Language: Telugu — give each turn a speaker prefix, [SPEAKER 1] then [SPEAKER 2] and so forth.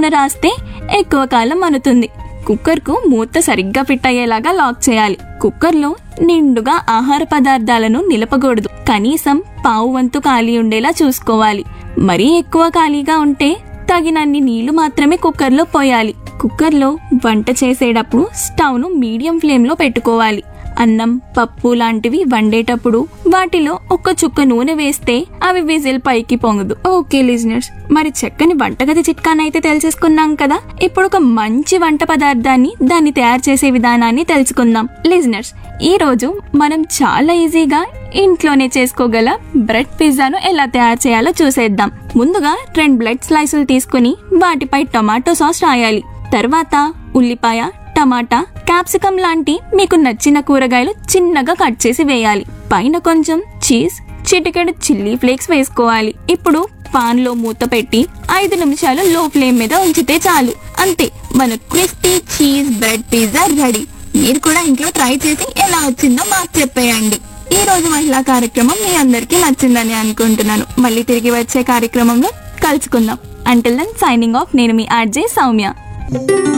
[SPEAKER 1] నూనె రాస్తే ఎక్కువ కాలం మనుతుంది కుక్కర్కు మూత సరిగ్గా ఫిట్ అయ్యేలాగా లాక్ చేయాలి కుక్కర్లో నిండుగా ఆహార పదార్థాలను నిలపకూడదు కనీసం పావు వంతు ఖాళీ ఉండేలా చూసుకోవాలి మరీ ఎక్కువ ఖాళీగా ఉంటే తగినన్ని నీళ్లు మాత్రమే కుక్కర్లో పోయాలి కుక్కర్లో వంట చేసేటప్పుడు స్టవ్ను మీడియం ఫ్లేమ్లో పెట్టుకోవాలి అన్నం పప్పు లాంటివి వండేటప్పుడు వాటిలో ఒక్క చుక్క నూనె వేస్తే అవి విజిల్ పైకి పొంగదు ఓకే లిజనర్స్ మరి చక్కని వంటగది చిట్కానైతే తెలిసేసుకున్నాం కదా ఇప్పుడు ఒక మంచి వంట పదార్థాన్ని దాన్ని తయారు చేసే విధానాన్ని తెలుసుకుందాం లిజనర్స్ ఈ రోజు మనం చాలా ఈజీగా ఇంట్లోనే చేసుకోగల బ్రెడ్ పిజ్జాను ఎలా తయారు చేయాలో చూసేద్దాం ముందుగా రెండు బ్రెడ్ స్లైసులు తీసుకుని వాటిపై టొమాటో సాస్ రాయాలి తర్వాత ఉల్లిపాయ టమాటా క్యాప్సికం లాంటి మీకు నచ్చిన కూరగాయలు చిన్నగా కట్ చేసి వేయాలి పైన కొంచెం చీజ్ చిటికెడు చిల్లీ ఫ్లేక్స్ వేసుకోవాలి ఇప్పుడు పాన్ లో మూత పెట్టి ఐదు నిమిషాలు లో ఫ్లేమ్ మీద ఉంచితే చాలు అంతే మన crispy cheese bread pizza ready మీరు కూడా ఇంట్లో ట్రై చేసి ఎలా వచ్చిందో మాకు చెప్పేయండి ఈ రోజు మహిళా కార్యక్రమం మీ అందరికీ నచ్చిందని అనుకుంటున్నాను మళ్ళీ తిరిగి వచ్చే కార్యక్రమంలో కలుసుకుందాం అంటిల్ దెన్ సైనింగ్ ఆఫ్ నేను మీ ఆర్జే సౌమ్య